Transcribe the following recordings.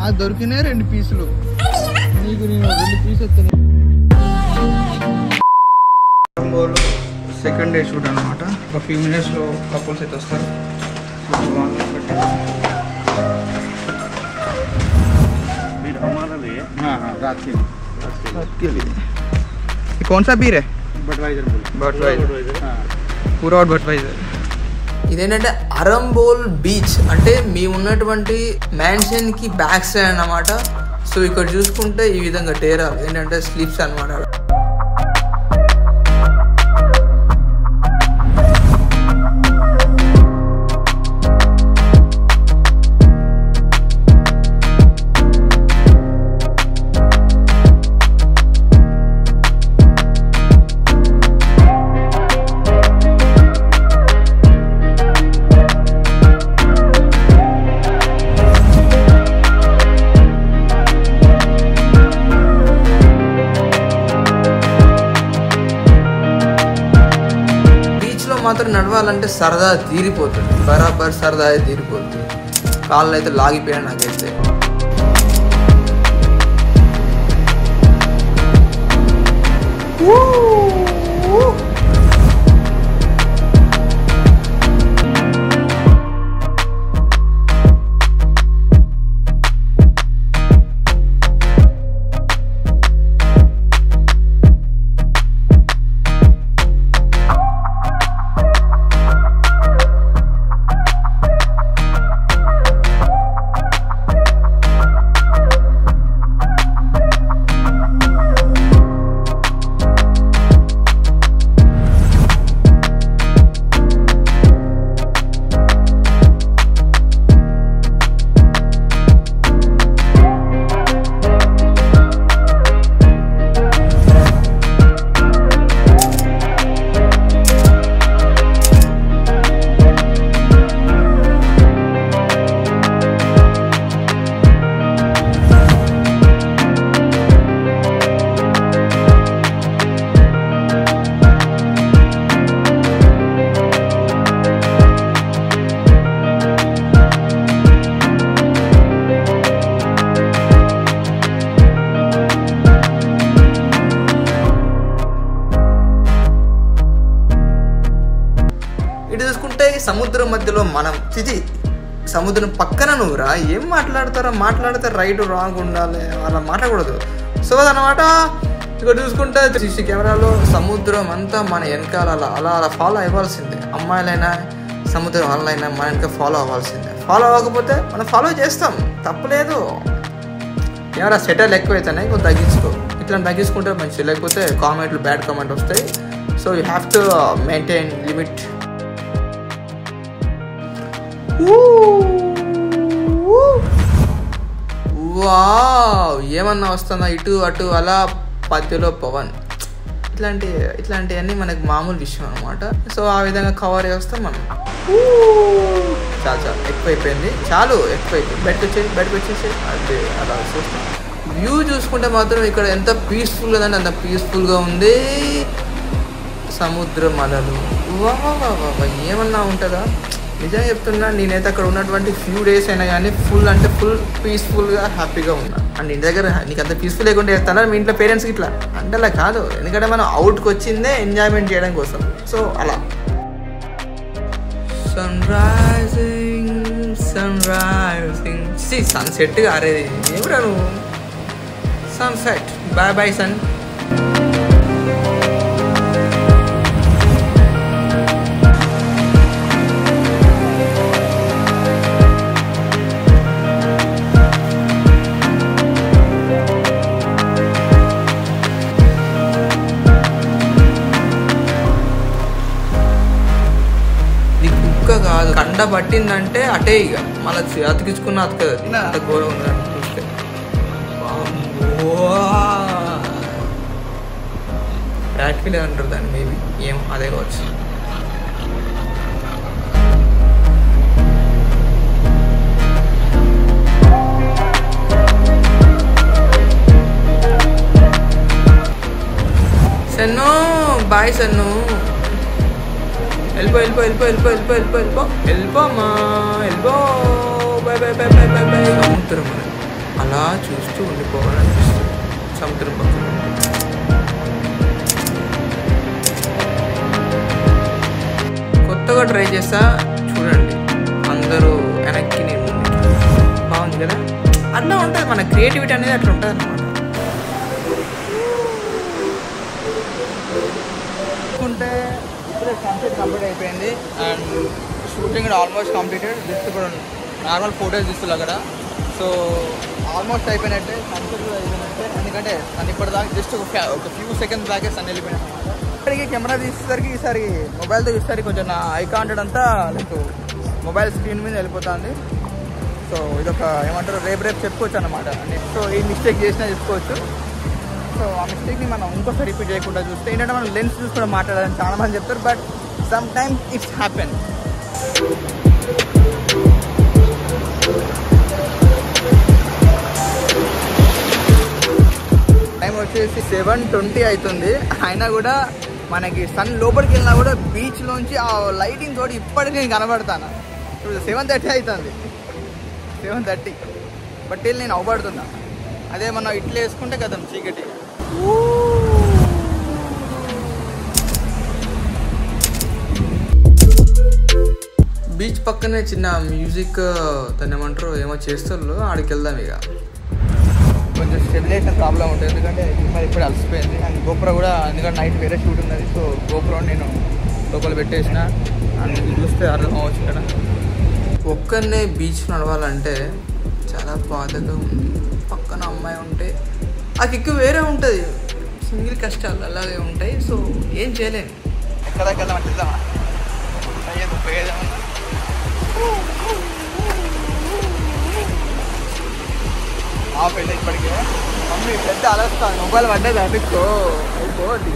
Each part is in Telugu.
నాకు దొరికినాయి రెండు పీసులు నీకు నేను రెండు పీసులు వస్తున్నాయి సెకండ్ డే షూట్ అనమాట ఒక ఫ్యూ మినిట్స్లో కపుల్స్ అయితే వస్తారు So, వాళ్ళని బట్టి- हाँ हाँ रात के रात के लिए ये कौन सा बीर है बटवाइजर बोल बटवाइजर हाँ पूरा और बटवाइजर ఇదేంటంటే అరంబోల్ బీచ్ అంటే మేము ఉన్నటువంటి మ్యాన్షన్ కి బ్యాక్ సైడ్ అన్నమాట సో ఇక్కడ చూసుకుంటే ఈ విధంగా డేరా ఏంటంటే స్లీప్స్ అన్నమాట బీచ్ లో మాత్రం నడవాలంటే సరదా తీరిపోతుంది బరాబర్ సరదా తీరిపోతుంది కాళ్ళు అయితే లాగిపోయాయి నాకైతే ఇటు చూసుకుంటే ఈ సముద్రం మధ్యలో మనం చిచి సముద్రం పక్కన నువ్వురా ఏం మాట్లాడతారో మాట్లాడితే రైట్ రాంగ్ ఉండాలి అలా మాట్లాడకూడదు సో అదనమాట ఇక్కడ చూసుకుంటే సీసీ కెమెరాలో సముద్రం అంతా మన వెనకాల అలా అలా అలా ఫాలో అవ్వాల్సిందే అమ్మాయిలైనా సముద్రం వాళ్ళైనా మన వెనక ఫాలో అవ్వాల్సిందే ఫాలో అవ్వకపోతే మనం ఫాలో చేస్తాం తప్పలేదు కెమెరా సెటర్లు ఎక్కువ అవుతున్నాయి కొంచెం తగ్గించుకో ఇట్లా తగ్గించుకుంటే మంచిది లేకపోతే కామెంట్లు బ్యాడ్ కామెంట్ వస్తాయి so you have to maintain limit wow ఏమన్నా వస్తుందా ఇటు అటు అలా పద్దెలో పవన్ ఇట్లాంటి ఇట్లాంటివన్నీ మనకు మామూలు విషయం అనమాట సో ఆ విధంగా కవర్ చేస్తాం మనం చాలా చాలా ఎక్కువైపోయింది చాలు ఎక్కువైపోయింది బయటకు వచ్చేసి బయటకు వచ్చేసి అది అలా చూస్తాం వ్యూ చూసుకుంటే మాత్రం ఇక్కడ ఎంత పీస్ఫుల్గా ఉందంటే అంత పీస్ఫుల్గా ఉంది సముద్రం అలలు వా వా వా వా వా, ఏమన్నా ఉంటుందా నిజంగా చెప్తున్నా నేనైతే అక్కడ ఉన్నటువంటి ఫ్యూ డేస్ అయినా కానీ ఫుల్ అంటే ఫుల్ పీస్ఫుల్గా హ్యాపీగా ఉన్నా అండ్ ఇంటి దగ్గర నీకు అంత పీస్ఫుల్ లేకుండా చేస్తానా మీ ఇంట్లో పేరెంట్స్కి ఇట్లా అంటే అలా కాదు ఎందుకంటే మనం అవుట్కి వచ్చిందే ఎంజాయ్మెంట్ చేయడం కోసం సో అలా సన్ రైజింగ్ సన్ రైజింగ్ సి సన్సెట్ అరేది ఏమిరా నువ్వు సన్సెట్ బాయ్ బాయ్ సన్ ఇది కుక్క కాదు కండ పట్టిందంటే అటే ఇక మళ్ళీ అతికించుకున్న అతకదు అది అంత ఘోరం ఉందని చూస్తే యాక్చువల్లీ అంటారు దాన్ని మేబీ ఏం అదే కావచ్చు సన్ను బాయ్ సన్ను వెళ్ళిపో వెళ్ళిపో వెళ్ళిపో వెళ్ళిపో వెళ్ళిపో వెళ్ళిపో వెళ్ళిపో వెళ్ళిపో అమ్మా వెళ్ళిపో bye bye bye bye bye bye సముద్రం అది. అలా చూస్తూ ఉండిపోవాలనిపిస్తుంది సముద్రం పక్కన కొత్తగా ట్రై చేస్తా చూడండి అందరూ వెనక్కి నేను ముందుకి. బాగుంది కదా అట్లా ఉంటుంది మన క్రియేటివిటీ అనేది అట్లా ఉంటుంది అనమాట చూసుకుంటే ఇప్పుడే సన్సెట్ కంప్లీట్ అయిపోయింది అండ్ షూటింగ్ కూడా ఆల్మోస్ట్ కంప్లీటెడ్ జస్ట్ ఇప్పుడు నార్మల్ ఫోటోస్ తీస్తున్నారు అక్కడ సో ఆల్మోస్ట్ అయిపోయినట్టే సన్సెట్ కూడా అయిపోయినట్టే ఎందుకంటే సన్ ఇప్పటిదాకా జస్ట్ ఒక ఫ్యా- ఒక ఫ్యూ సెకండ్స్ దాకే సన్ వెళ్ళిపోయినా ఇక్కడికి కెమెరా తీసేసరికి ఈసారి మొబైల్తో చూసేసరికి కొంచెం నా ఐ కాంటెంట్ అంతా లైక్ మొబైల్ స్క్రీన్ మీద వెళ్ళిపోతుంది సో ఇదొక ఏమంటారు రేపు రేపు చెప్పుకోవచ్చు అనమాట సో ఈ మిస్టేక్ చేసినా చెప్పుకోవచ్చు సో ఆ మిస్టేక్ని మనం ఇంకోసారి రిపీట్ చేయకుండా చూస్తే ఏంటంటే మనం లెన్స్ చూసుకొని మాట్లాడాలని చాలా మంది చెప్తారు but sometimes it's happen time వచ్చేసి సెవెన్ ట్వంటీ అవుతుంది అయినా కూడా మనకి సన్ లోపలికి వెళ్ళినా కూడా బీచ్లోంచి ఆ లైటింగ్ తోటి ఇప్పటికీ నేను కనబడతాను ఇప్పుడు సెవెన్ థర్టీ అవుతుంది సెవెన్ థర్టీ బట్ వెళ్ళి నేను అవబడుతున్నా అదే మనం ఇట్లా వేసుకుంటే కదా చీకటి బీచ్ పక్కనే చిన్న మ్యూజిక్ దాన్ని ఏమంటారు ఏమో చేస్తారు ఆడికి వెళ్దాం ఇక కొంచెం స్టెబిలేషన్ ప్రాబ్లం ఉంటుంది ఎందుకంటే మరి ఇప్పుడు అలసిపోయింది అండ్ గోపురం కూడా ఎందుకంటే నైట్ వేరే షూట్ ఉన్నది సో గోపురం నేను లోపల పెట్టేసిన అండ్ ఇది చూస్తే అర్థం అవ్వచ్చు ఇక్కడ ఒక్కనే బీచ్ నడవాలంటే చాలా బాధగా ఉంది పక్కన అమ్మాయి ఉంటే ఆ కిక్కు వేరే ఉంటుంది సింగిల్ కష్టాలు అలాగే ఉంటాయి సో ఏం చేయలేము ఎక్కడికి వెళ్దామని వెళ్దామా అయ్యేది ఉపయోగం ఆఫ్ వెళ్ళి ఇప్పటికే మమ్మీ పెద్ద అలస్తాను మొబైల్ పడ్డది అడుక్కో అయిపోద్ది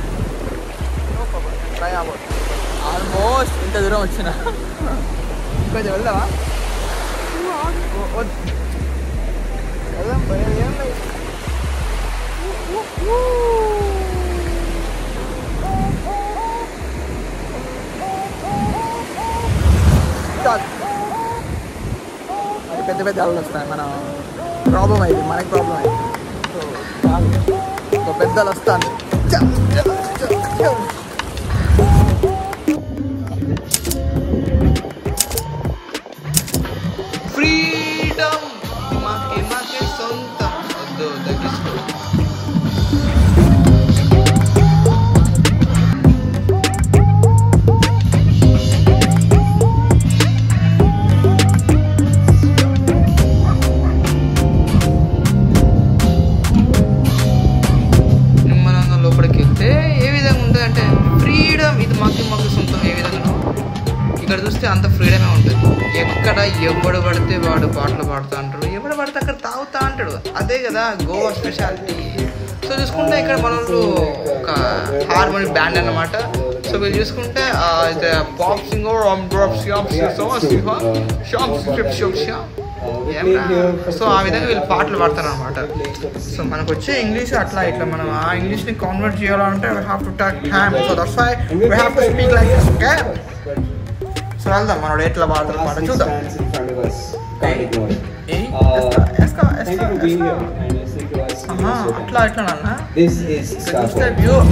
ట్రై అవ్వదు ఆల్మోస్ట్ ఇంత దూరం వచ్చిన కొంచెం వెళ్దామా ఓ- వద్దు. వెళ్దాం భయం ఏం లేదు చాలు. అది పెద్ద పెద్ద అలలు వస్తాయి మన ప్రాబ్లం అయింది మనకి ప్రాబ్లం అయింది సో చాలు. ఒక పెద్దలు వస్తాను చ- చ- చ- చ. ఫ్రీడమ్ మాకే మాకే సొంతం వద్దు తగ్గించుకో నిమ్మలంగా లోపలికి వెళ్తే ఏ విధంగా ఉంటుంది అంటే ఫ్రీడమ్ ఇది మాకు మాకు సొంతం ఏ విధంగా ఇక్కడ చూస్తే అంత ఫ్రీడమే ఉంటుంది ఎక్కడ ఎవడు పడితే వాడు పాటలు పాడుతూ అంటాడు ఎవడు పడితే అక్కడ తాగుతా అంటాడు అదే కదా గోవా స్పెషాలిటీ సో చూసుకుంటే ఇక్కడ మన వాళ్ళు ఒక హార్మోని బ్యాండ్ అన్నమాట సో వీళ్ళు చూసుకుంటే పాప్ సింగర్ డ్రాప్ సో ఆ విధంగా వీళ్ళు పాటలు పాడతారు అనమాట సో మనకు వచ్చే ఇంగ్లీష్ అట్లా ఇట్లా మనం ఆ ఇంగ్లీష్ని కన్వర్ట్ చేయాలంటే we have to talk hmm so that's why we have to speak like this okay so వెళ్దాం మనోడు ఎట్లా పాడతారు పాట చూద్దాం stands in front of us. Capricorn. ఏయ్, Uh, ఎస్కా, ఎస్కా, thank you ఎస్కా, for being ఎస్కా. here and listening to us. ఆహా, అట్లా ఎట్లా నాన్న This is ఇక్కడ చూస్తే Starpoint. View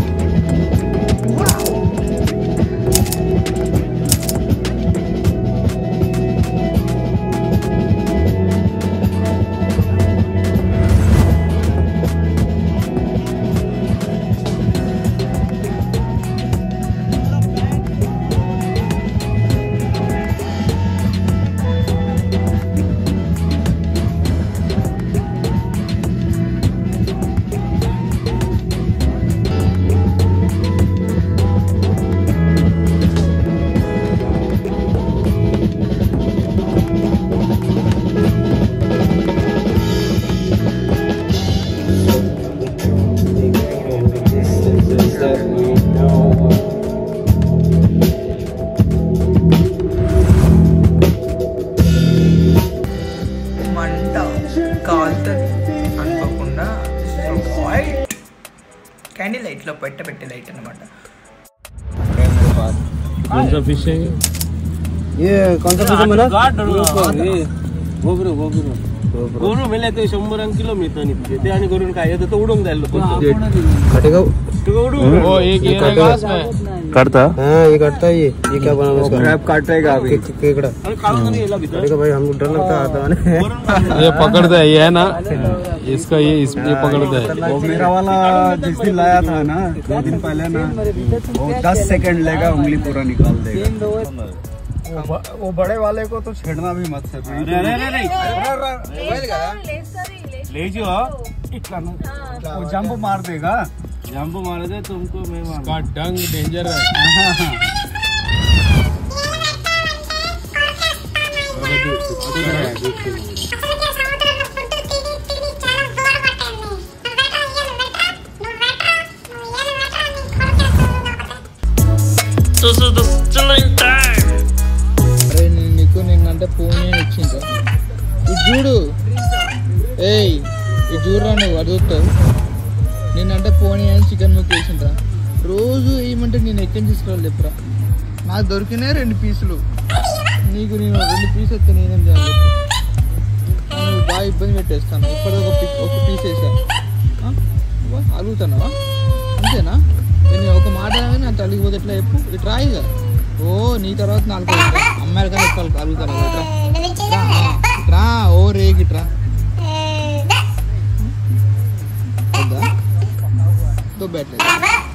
And the distances that we know. మంట కాలుతుంది అనుకోకుండా వైట్ క్యాండిల్ లైట్లో పెట్ట పెట్టే లైట్ అనమాట कौन सा फिश है ये ये कौन सा फिश है मना गाड डरो। ये गोबरू गोबरू गोरू मेले ते शंभर किलो मिळतं निघते ते आणि करून काय येतं तर उडून जाईल कटेगा तू उडू वो एक ये रहेगा उसमें करता हाँ ये कटता है ये ये क्या बना उसका क्रैब काटेगा अभी केकड़ा आणि काढून नाही याला भीतर कटेगा भाई हमको डर लगता है आता आने ये पकड़ता है ये है ना इसका ये इस ये पकड़ता है वो मेरा वाला जिस दिन लाया था ना दो दिन पहले ना वो दस सेकंड लेगा उंगली पूरा निकाल देगा वो ब- वो बड़े वाले को तो छेड़ना भी मत है अरे अरे अरे లేచి वो जंप मार देगा जंप मार दे तुमको मैं मार का डंग डेंजर है అరే నేను నీకు నిన్నంటే ఫోన్ ఇచ్చిందా ఇది చూడు ఏయ్ ఇది చూడరా నువ్వు అడుగుతావు నేనంటే ఫోన్ అని చికెన్ ముక్క వేసిండ్రా రోజు ఏమంటే నేను ఎక్కడి తీసుకోవాలి చెప్పరా నాకు దొరికినాయి రెండు పీసులు నీకు నేను రెండు పీస్ వస్తే నేనేం చేయాలి చెప్పు? నువ్వు బాగా ఇబ్బంది పెట్టేస్తాను ఇప్పటికి ఒక పీ ఒక పీస్ వేసా ఆ? వా, అడుగుతానవా అంతేనా నేను ఒక మాట అనగానే అంత అలిగిపోతే ఎట్లా చెప్పు ఇటు రాయిగా ఓ నీ తర్వాత నాలుగు అమ్మాయిలు కానీ చెప్పాలి అడుగుతాను ఇట్రా రా, రా ఓ రేగి ఇట్రా వద్దా దొబ్బెట్లేదు